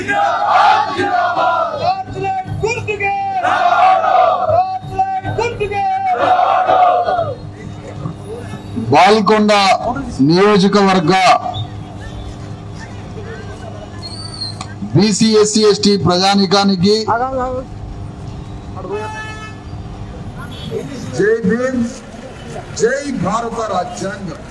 రాజ్లైట్ గుర్తుకే రాజ్లైట్ గుర్తుకే బాల్కొండ నియోజకవర్గ బీసీ ఎస్సీ ఎస్టీ ప్రజానికానికి జై భీమ్ జై భారత రాజ్యాంగం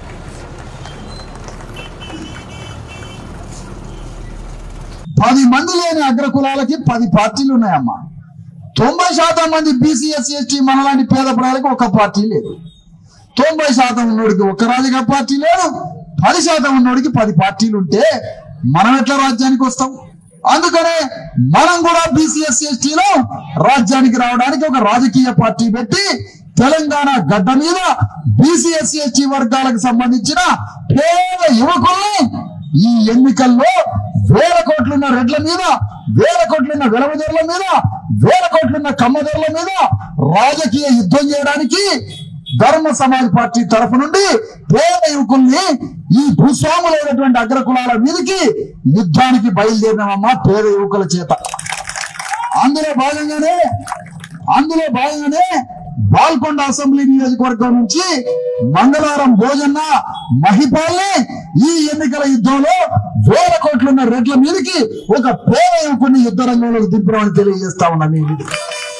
పది మంది లేని అగ్రకులాలకి పది పార్టీలు ఉన్నాయమ్మా తొంభై శాతం మంది బీసీ ఎస్సీ ఎస్టీ మనలాంటి పేద ప్రజలకు ఒక పార్టీ లేదు తొంభై శాతం ఉన్నోడికి ఒక రాజకీయ పార్టీ లేదు పది శాతం ఉన్నోడికి పది పార్టీలు ఉంటే మనం ఎట్లా రాజ్యానికి వస్తాం అందుకనే మనం కూడా బీసీఎస్ ఎస్టీలో రాజ్యానికి రావడానికి ఒక రాజకీయ పార్టీ పెట్టి తెలంగాణ గడ్డ మీద బీసీఎస్ ఎస్టీ వర్గాలకు సంబంధించిన పేద యువకుల్ని ఈ ఎన్నికల్లో వేల కోట్లున్న రెడ్ల మీద వేల కోట్లున్న వెలమదొరల మీద వేల కోట్లున్న కమ్మదొరల మీద రాజకీయ యుద్ధం చేయడానికి ధర్మ సమాజ్ పార్టీ తరఫు నుండి పేద యువకుల్ని ఈ భూస్వాములైనటువంటి అగ్రకులాల మీదకి యుద్ధానికి బయలుదేరినామమ్మా పేద యువకుల చేత అందులో భాగంగానే అందులో భాగంగానే బాల్కొండ అసెంబ్లీ నియోజకవర్గం నుంచి మంగళవారం భోజన్న మహిపాల్ని ఈ ఎన్నికల యుద్ధంలో వేల కోట్లున్న రెడ్ల మీదకి ఒక పేద యువకుడిని యుద్ధ రంగంలోకి దింపడం తెలియజేస్తా ఉన్నా మీ మీదకి.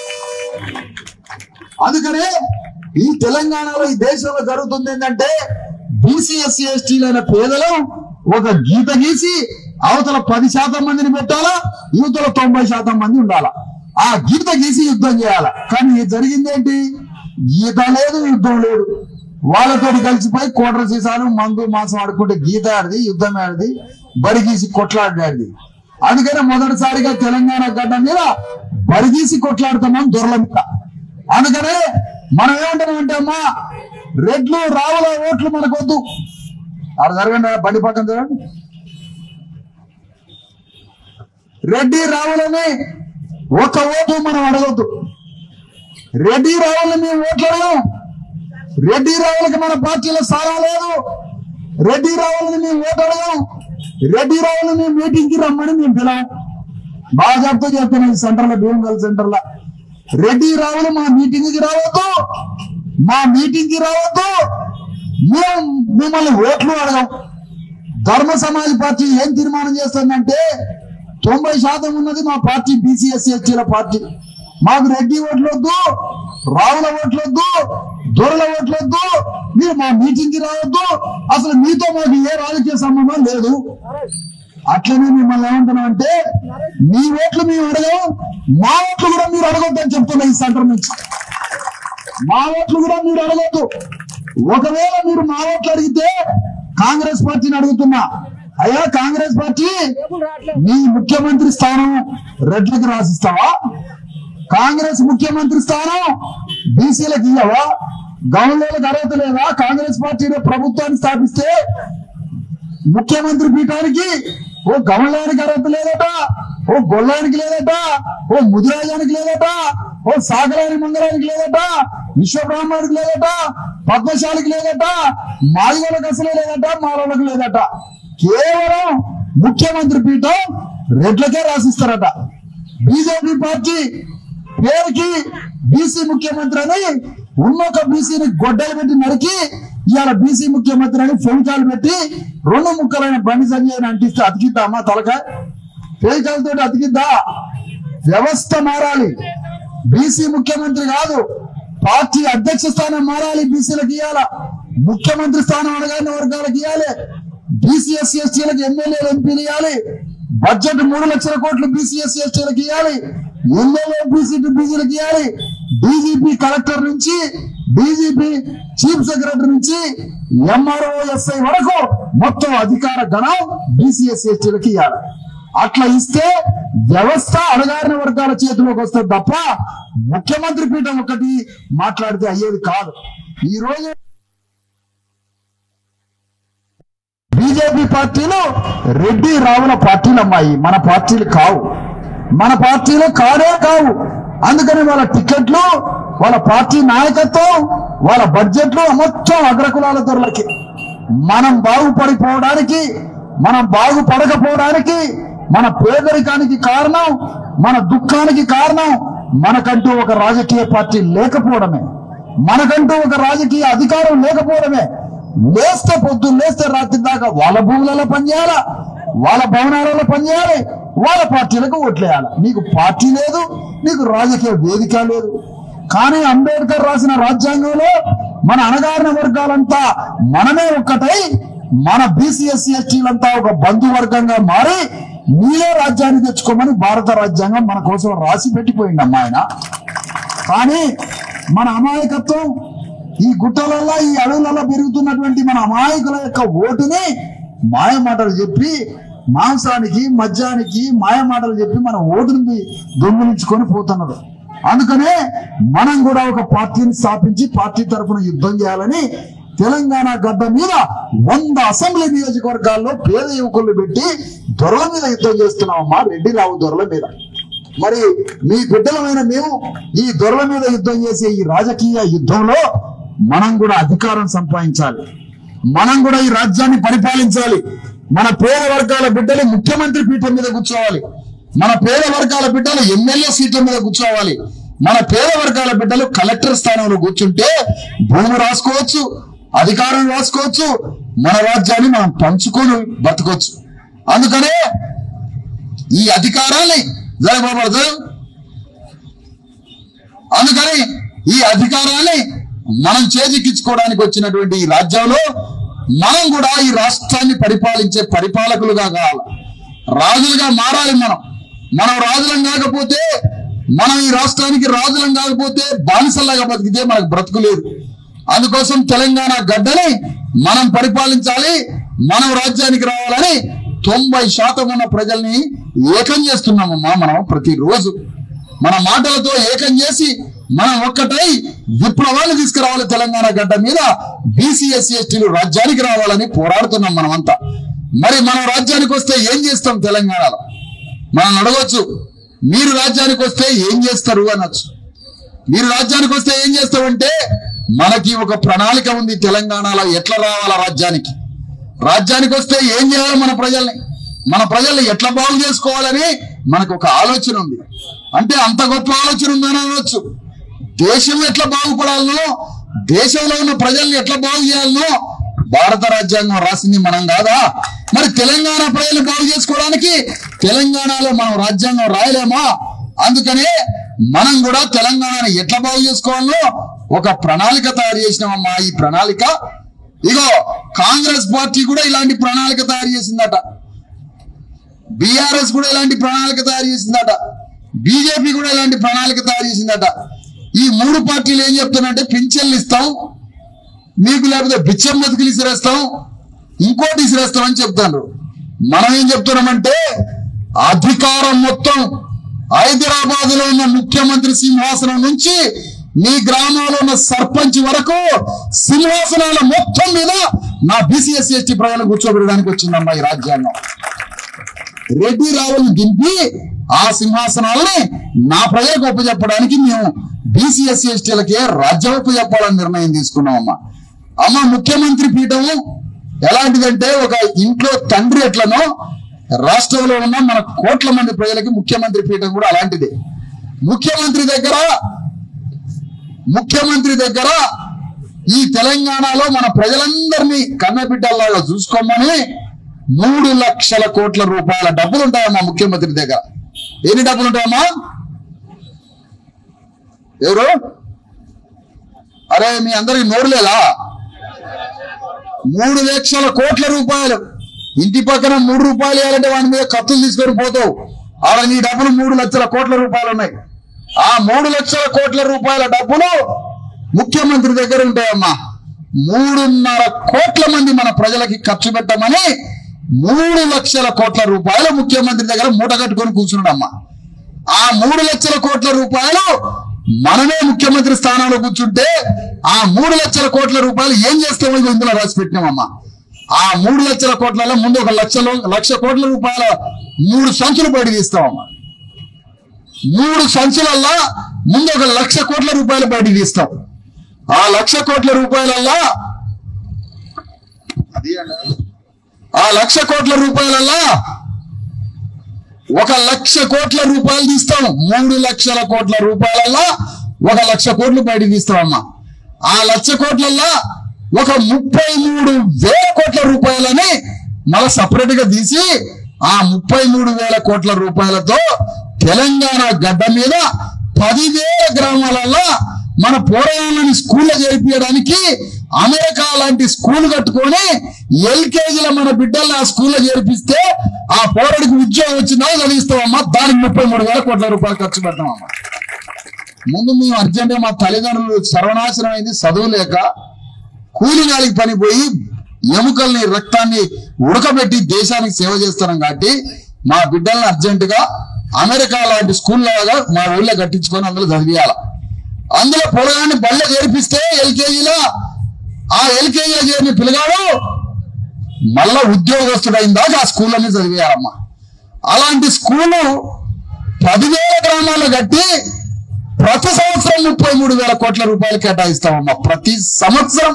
అందుకనే ఈ తెలంగాణలో ఈ దేశంలో జరుగుతుంది ఏంటంటే బీసీ ఎస్సీ ఎస్టీలైన పేదలు ఒక గీత గీసి అవతల పది శాతం మందిని పెట్టాలా యువతల తొంభై శాతం మంది ఉండాలా ఆ గీత గీసి యుద్ధం చేయాలా కానీ ఇది జరిగింది ఏంటి గీత లేదు యుద్ధం లేదు వాళ్ళతోటి కలిసిపోయి కోట్ర సీసాలు మందు మాసం ఆడుకుంటే గీత ఆడిది యుద్ధం ఆడిది బరి గీసి కొట్లాడాడిది అందుకనే మొదటిసారిగా తెలంగాణ గడ్డ మీద బరిగీసి కొట్లాడుతామని దొరల మీద అందుకనే మనం ఏమంటామంటే అమ్మా రెడ్లు రావుల ఓట్లు మనకొద్దు ఆడ జరగండి ఆ బండి పక్కన జరగండి రెడ్డి రావులని ఒక ఓటు మనం అడగొద్దు రెడ్డి రావులని మేము ఓట్లు అడగం రెడ్డి రావులకి మన పార్టీలో స్థానం లేదు రెడ్డి రావులని మేము ఓటు అడగం రెడ్డి రావులని మేము మీటింగ్ కి రమ్మని మేము పిలవం బాగా చెప్తూ చెప్తున్నాం ఈ సెంటర్ లో భీమగల్ సెంటర్ లో రెడ్డి రావులు మా మీటింగ్ కి రావద్దు మా మీటింగ్ కి రావద్దు మేము మిమ్మల్ని ఓట్లు అడగం ధర్మ సమాజ్ పార్టీ ఏం తీర్మానం చేస్తుందంటే తొంభై శాతం ఉన్నది మా పార్టీ బీసీఎస్సీ ఎస్టీల పార్టీ మాకు రెడ్డి ఓట్లొద్దు రావుల ఓట్లొద్దు దొరల ఓట్లొద్దు మీరు మా మీటింగ్ కి రావద్దు అసలు మీతో మాకు ఏ రాజకీయ సంబంధం లేదు అట్లనే మిమ్మల్ని ఏమంటున్నాం అంటే మీ ఓట్లు మేము అడగం మా ఓట్లు కూడా మీరు అడగొద్దని చెప్తున్నా ఈ సెంటర్ నుంచి మా ఓట్లు కూడా మీరు అడగొద్దు ఒకవేళ మీరు మా ఓట్లు అడిగితే కాంగ్రెస్ పార్టీని అడుగుతున్నా అయ్యా కాంగ్రెస్ పార్టీ మీ ముఖ్యమంత్రి స్థానం రెడ్లకు రాసిస్తావా కాంగ్రెస్ ముఖ్యమంత్రి స్థానం బీసీలకు ఇయ్యవా గవర్నర్లకు అర్హత లేదా కాంగ్రెస్ పార్టీ ప్రభుత్వాన్ని స్థాపిస్తే ముఖ్యమంత్రి పీఠానికి ఓ గమలానికి అర్హత లేదట ఓ గొల్లానికి లేదట ఓ ముదిరాజానికి లేదట ఓ సాగరాని మంగళానికి లేదట విశ్వబ్రాహ్మణుడికి లేదట పద్మశాలికి లేదట మాదిగోళ్ళకి అసలే లేదట మాలోళ్ళకి లేదట కేవలం ముఖ్యమంత్రి పీఠం రెడ్లకే రాసిస్తారట బీజేపీ పార్టీ పేరుకి బీసీ ముఖ్యమంత్రి అని ఉన్నొక బీసీని గొడ్డలు పెట్టి నరికి ఇవాళ బీసీ ముఖ్యమంత్రి అని ఫెవికాలు పెట్టి రెండు ముక్కలైన బండి సంజయ్ అంటిస్తే అతికిద్దా అమ్మా తలక ఫెవికాలతో అతికిద్దా వ్యవస్థ మారాలి బీసీ ముఖ్యమంత్రి కాదు పార్టీ అధ్యక్ష స్థానం మారాలి బీసీలకు ఇవ్వాల ముఖ్యమంత్రి స్థానం అడగాని వర్గాలకు ఇవ్వాలి బీసీ ఎస్సీ ఎస్టీలకు ఎమ్మెల్యేలు ఎంపీలు ఇవ్వాలి బడ్జెట్ మూడు లక్షల కోట్లు బీసీ ఎస్సీ ఎస్టీలకు ఇవ్వాలి ఎమ్మెల్యే బీసీ బీసీలకు ఇవ్వాలి డీజీపీ కలెక్టర్ నుంచి డీజీపీ చీఫ్ సెక్రటరీ నుంచి ఎంఆర్ఓ ఎస్ఐ వరకు మొత్తం అధికార గణం బీసీ ఎస్సీ ఎస్టీలకు ఇవ్వాలి అట్లా ఇస్తే వ్యవస్థ అడగారిన వర్గాల చేతిలోకి వస్తుంది తప్ప ముఖ్యమంత్రి పీఠం ఒకటి మాట్లాడితే అయ్యేది కాదు ఈ రోజు బీజేపీ పార్టీలు రెడ్డి రావుల పార్టీలు అమ్మాయి మన పార్టీలు కావు మన పార్టీలు కానే కావు అందుకని వాళ్ళ టికెట్లు వాళ్ళ పార్టీ నాయకత్వం వాళ్ళ బడ్జెట్లు మొత్తం అగ్రకులాల ధరలకి మనం బాగుపడిపోవడానికి మనం బాగుపడకపోవడానికి మన పేదరికానికి కారణం మన దుఃఖానికి కారణం మనకంటూ ఒక రాజకీయ పార్టీ లేకపోవడమే మనకంటూ ఒక రాజకీయ అధికారం లేకపోవడమే లేస్తే పొద్దున్న లేస్తే రాత్రి దాకా వాళ్ళ భూములలో పనిచేయాలా వాళ్ళ భవనాలలో పనిచేయాలి వాళ్ళ పార్టీలకు ఓట్లేయాలి నీకు పార్టీ లేదు నీకు రాజకీయ వేదిక లేదు కానీ అంబేద్కర్ రాసిన రాజ్యాంగంలో మన అణగారిన వర్గాలంతా మనమే ఒక్కటై మన బీసీఎస్సీ ఎస్టీలంతా ఒక బంధువర్గంగా మారి మీరే రాజ్యాన్ని తెచ్చుకోమని భారత రాజ్యాంగం మన కోసం రాసి పెట్టిపోయింది అమ్మాయన కానీ మన అమాయకత్వం ఈ గుట్టలలో ఈ అడవులలో పెరుగుతున్నటువంటి మన అమాయకుల యొక్క ఓటుని మాయ మాటలు చెప్పి మాంసానికి మద్యానికి మాయ మాటలు చెప్పి మన ఓటుని దొంగిలించుకొని పోతున్నారు అందుకనే మనం కూడా ఒక పార్టీని స్థాపించి పార్టీ తరఫున యుద్ధం చేయాలని తెలంగాణ గడ్డ మీద వంద అసెంబ్లీ నియోజకవర్గాల్లో పేద యువకులు పెట్టి దొరల మీద యుద్ధం చేస్తున్నామమ్మా రెడ్డి రావు దొరల మీద మరి మీ బిడ్డలమైన మేము ఈ దొరల మీద యుద్ధం చేసే ఈ రాజకీయ యుద్ధంలో మనం కూడా అధికారం సంపాదించాలి మనం కూడా ఈ రాజ్యాన్ని పరిపాలించాలి మన పేద వర్గాల బిడ్డలు ముఖ్యమంత్రి పీఠం మీద కూర్చోవాలి మన పేద వర్గాల బిడ్డలు ఎమ్మెల్యే సీట్ల మీద కూర్చోవాలి మన పేద వర్గాల బిడ్డలు కలెక్టర్ స్థానంలో కూర్చుంటే భూమి రాసుకోవచ్చు అధికారం రాసుకోవచ్చు మన రాజ్యాన్ని మనం పంచుకొని బతకొచ్చు అందుకనే ఈ అధికారాన్ని జరగబడదు అందుకని ఈ అధికారాన్ని మనం చేజిక్కించుకోవడానికి వచ్చినటువంటి ఈ రాజ్యంలో మనం కూడా ఈ రాష్ట్రాన్ని పరిపాలించే పరిపాలకులుగా కావాలి రాజులుగా మారాలి మనం మనం రాజులం కాకపోతే మనం ఈ రాష్ట్రానికి రాజులం కాకపోతే బానిసల్లాగా బతికితే మనకు బ్రతుకు లేదు అందుకోసం తెలంగాణ గడ్డని మనం పరిపాలించాలి మనం రాజ్యానికి రావాలని తొంభై శాతం ఉన్న ప్రజల్ని ఏకం చేస్తున్నామమ్మా మనం ప్రతిరోజు మన మాటలతో ఏకం చేసి మనం ఒక్కటై విప్లవాన్ని తీసుకురావాలి తెలంగాణ గడ్డ మీద బీసీ ఎస్సీ ఎస్టీలు రాజ్యానికి రావాలని పోరాడుతున్నాం మనమంతా మరి మనం రాజ్యానికి వస్తే ఏం చేస్తాం తెలంగాణలో మనం అడగొచ్చు మీరు రాజ్యానికి వస్తే ఏం చేస్తారు అనొచ్చు మీరు రాజ్యానికి వస్తే ఏం చేస్తామంటే మనకి ఒక ప్రణాళిక ఉంది తెలంగాణలో ఎట్లా రావాలా రాజ్యానికి రాజ్యానికి వస్తే ఏం చేయాలి మన ప్రజల్ని మన ప్రజల్ని ఎట్లా బాగు చేసుకోవాలని మనకు ఒక ఆలోచన ఉంది అంటే అంత గొప్ప ఆలోచన ఉందని అనవచ్చు దేశం ఎట్లా బాగుపడాలనో దేశంలో ఉన్న ప్రజల్ని ఎట్లా బాగు చేయాలనో భారత రాజ్యాంగం రాసింది మనం కాదా మరి తెలంగాణ ప్రజలు బాగు చేసుకోవడానికి తెలంగాణలో మనం రాజ్యాంగం రాయలేమా అందుకనే మనం కూడా తెలంగాణని ఎట్లా బాగు చేసుకోవాలో ఒక ప్రణాళిక తయారు చేసినామమ్మా ఈ ప్రణాళిక ఇగో కాంగ్రెస్ పార్టీ కూడా ఇలాంటి ప్రణాళిక తయారు చేసిందట బీఆర్ఎస్ కూడా ఇలాంటి ప్రణాళిక తయారు చేసిందట బీజేపీ కూడా ఇలాంటి ప్రణాళిక తయారు చేసిందట ఈ మూడు పార్టీలు ఏం చెప్తున్నారంటే పింఛన్లు ఇస్తాం మీకు లేకపోతే బిచ్చం బతుకులు ఇసిరేస్తాం ఇంకోటి ఇసిరేస్తాం అని చెప్తారు మనం ఏం చెప్తున్నామంటే అధికారం మొత్తం హైదరాబాద్ లో ఉన్న ముఖ్యమంత్రి సింహాసనం నుంచి మీ గ్రామంలో ఉన్న సర్పంచ్ వరకు సింహాసనాల మొత్తం మీద నా బీసీఎస్ ఎస్టీ ప్రజలను కూర్చోబెట్టడానికి వచ్చిందమ్మా ఈ రాజ్యాంగం రెడ్డి రావులను దింపి ఆ సింహాసనాలని నా ప్రజలకు ఒప్పచెప్పడానికి మేము బీసీఎస్సీ ఎస్టీలకే రాజ్యం ఒప్పచెప్పాలని నిర్ణయం తీసుకున్నామమ్మా అమ్మ ముఖ్యమంత్రి పీఠము ఎలాంటిదంటే ఒక ఇంట్లో తండ్రి ఎట్లనో రాష్ట్రంలో ఉన్న మన కోట్ల మంది ప్రజలకి ముఖ్యమంత్రి పీఠం కూడా అలాంటిదే ముఖ్యమంత్రి దగ్గర ముఖ్యమంత్రి దగ్గర ఈ తెలంగాణలో మన ప్రజలందరినీ కన్నబిడ్డల్లాగా చూసుకోమని మూడు లక్షల కోట్ల రూపాయల డబ్బులు ఉంటాయమ్మా ముఖ్యమంత్రి దగ్గర ఎన్ని డబ్బులు ఉంటాయమ్మా ఎవరు అరే మీ అందరికి నోరు లేదా మూడు లక్షల కోట్ల రూపాయలు ఇంటి పక్కన మూడు రూపాయలు ఇవ్వాలంటే వాడి మీద కత్తులు తీసుకొని పోతావు ఆడ నీ డబ్బులు మూడు లక్షల కోట్ల రూపాయలు ఉన్నాయి ఆ మూడు లక్షల కోట్ల రూపాయల డబ్బులు ముఖ్యమంత్రి దగ్గర ఉంటాయమ్మా మూడున్నర కోట్ల మంది మన ప్రజలకి ఖర్చు పెట్టమని మూడు లక్షల కోట్ల రూపాయలు ముఖ్యమంత్రి దగ్గర మూట కట్టుకొని కూర్చున్నాడమ్మా ఆ మూడు లక్షల కోట్ల రూపాయలు మనమే ముఖ్యమంత్రి స్థానంలో కూర్చుంటే ఆ మూడు లక్షల కోట్ల రూపాయలు ఏం చేస్తామో ఇదిగో ఇందులో రాసి పెట్టినామమ్మా ఆ మూడు లక్షల కోట్లలో ముందు ఒక లక్షలో లక్ష కోట్ల రూపాయల మూడు సంచులు బయట తీస్తామమ్మా మూడు సంచులల్లా ముందు ఒక లక్ష కోట్ల రూపాయలు బయటికి తీస్తాం ఆ లక్ష కోట్ల రూపాయలల్లా అది అన్న. ఆ లక్ష కోట్ల రూపాయలల్లా ఒక లక్ష కోట్ల రూపాయలు తీస్తాం మూడు లక్షల కోట్ల రూపాయలల్లో ఒక లక్ష కోట్లు బయటకు తీస్తామమ్మా ఆ లక్ష కోట్లల్లో ఒక ముప్పై మూడు వేల కోట్ల రూపాయలని మళ్ళా సపరేట్ గా తీసి ఆ ముప్పై మూడు వేల కోట్ల రూపాయలతో తెలంగాణ గడ్డ మీద పదివేల గ్రామాలలో మన పోరాయాలని స్కూల్లో చేర్పించడానికి అమెరికా లాంటి స్కూల్ కట్టుకొని ఎల్కేజీలో మన బిడ్డల్ని ఆ స్కూల్లో చేర్పిస్తే ఆ పోరాడికి ఉద్యోగం వచ్చిందా చదివిస్తామమ్మా దానికి ముప్పై మూడు వేల కోట్ల రూపాయలు ఖర్చు పెడతామమ్మా ముందు మేము అర్జెంటుగా మా తల్లిదండ్రులు సర్వనాశనం అయింది చదువు లేక కూలి నాలికి పని పోయి ఎముకల్ని రక్తాన్ని ఉడకబెట్టి దేశానికి సేవ చేస్తున్నాం కాబట్టి మా బిడ్డల్ని అర్జెంటుగా అమెరికా లాంటి స్కూల్ లాగా మా ఊళ్ళో కట్టించుకొని అందులో చదివియాల అందులో పొలగాన్ని బళ్ళ చేర్పిస్తే ఎల్కేజీలో ఆ ఎల్కేజీలో చేరిన పిల్లగాడు మళ్ళా ఉద్యోగస్తుడైన దాకా ఆ స్కూల్లోనే చదివేయాలమ్మా అలాంటి స్కూలు పదివేల గ్రామాలు కట్టి ప్రతి సంవత్సరం ముప్పై మూడు వేల కోట్ల రూపాయలు కేటాయిస్తామమ్మా ప్రతి సంవత్సరం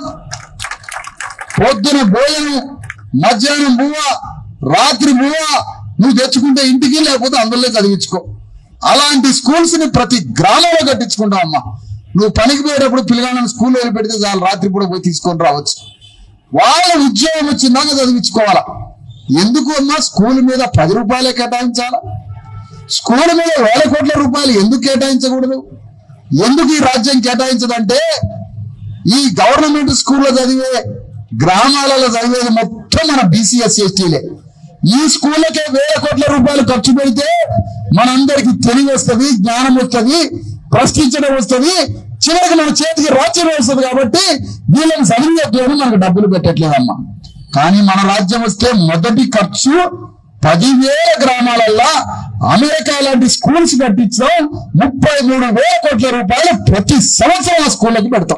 పొద్దున భోజనం మధ్యాహ్నం బువ్వ రాత్రి బువ్వ నువ్వు తెచ్చుకుంటే ఇంటికి లేకపోతే అందులో చదివించుకో అలాంటి స్కూల్స్ ని ప్రతి గ్రామంలో కట్టించుకుంటాం అమ్మా నువ్వు పనికి పోయేటప్పుడు పిల్లగాళ్ళని స్కూల్ వదిలి పెడితే చాలు రాత్రి కూడా పోయి తీసుకొని రావచ్చు వాళ్ళ ఉద్యోగం వచ్చిందాక చదివించుకోవాలా ఎందుకు అమ్మా స్కూల్ మీద పది రూపాయలే కేటాయించాలా స్కూల్ మీద వేల కోట్ల రూపాయలు ఎందుకు కేటాయించకూడదు ఎందుకు ఈ రాజ్యం కేటాయించదంటే ఈ గవర్నమెంట్ స్కూల్లో చదివే గ్రామాలలో చదివేది మొత్తం మన బీసీఎస్ ఎస్టీలే ఈ స్కూళ్ళకే వేల కోట్ల రూపాయలు ఖర్చు పెడితే మనందరికి తెలివి వస్తుంది జ్ఞానం వస్తుంది ప్రశ్నించడం వస్తుంది చివరికి మన చేతికి రాజ్యం వస్తుంది కాబట్టి వీళ్ళని చదివేట్లేదు మనకు డబ్బులు పెట్టట్లేదమ్మా కానీ మన రాజ్యం వస్తే మొదటి ఖర్చు పదివేల గ్రామాలల్లో అమెరికా లాంటి స్కూల్స్ కట్టించడం ముప్పై మూడు వేల కోట్ల రూపాయలు ప్రతి సంవత్సరం ఆ స్కూళ్ళకి పెడతాం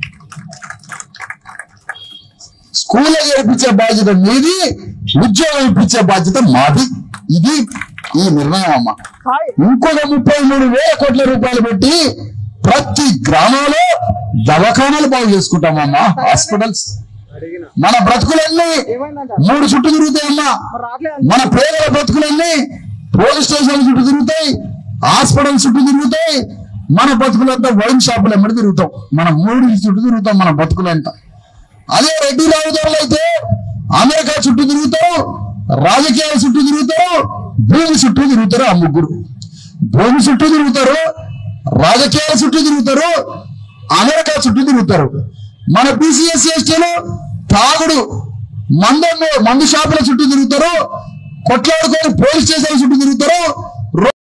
స్కూల్లో చేర్పించే బాధ్యత మీది ఉద్యోగం ఇప్పించే బాధ్యత మాది ఇది ఈ నిర్ణయం అమ్మ ఇంకొక ముప్పై మూడు వేల కోట్ల రూపాయలు పెట్టి ప్రతి గ్రామంలో దవాఖానాలు బాగు చేసుకుంటామమ్మా హాస్పిటల్స్ మన బ్రతుకులన్నీ మూడు చుట్టూ తిరుగుతాయమ్మా మన పేదల బ్రతుకులన్నీ పోలీస్ స్టేషన్ చుట్టూ తిరుగుతాయి హాస్పిటల్ చుట్టూ తిరుగుతాయి మన బతుకులంతా వైన్ షాపులు ఎమ్మడి తిరుగుతాం మన మూడు చుట్టూ తిరుగుతాం మన బతుకులంతా అదే రెడ్డి రావుదారులు అయితే అమెరికా చుట్టూ తిరుగుతారు రాజకీయాల చుట్టూ తిరుగుతారు భూమి చుట్టూ తిరుగుతారు ఆ ముగ్గురు భూమి చుట్టూ తిరుగుతారు రాజకీయాల చుట్టూ తిరుగుతారు అమెరికా చుట్టూ తిరుగుతారు మన బీసీఎస్ ఎస్టీలు తాగుడు మందు మందు షాపుల చుట్టూ తిరుగుతారు కొట్లాడుకొని పోలీస్ స్టేషన్ చుట్టూ తిరుగుతారు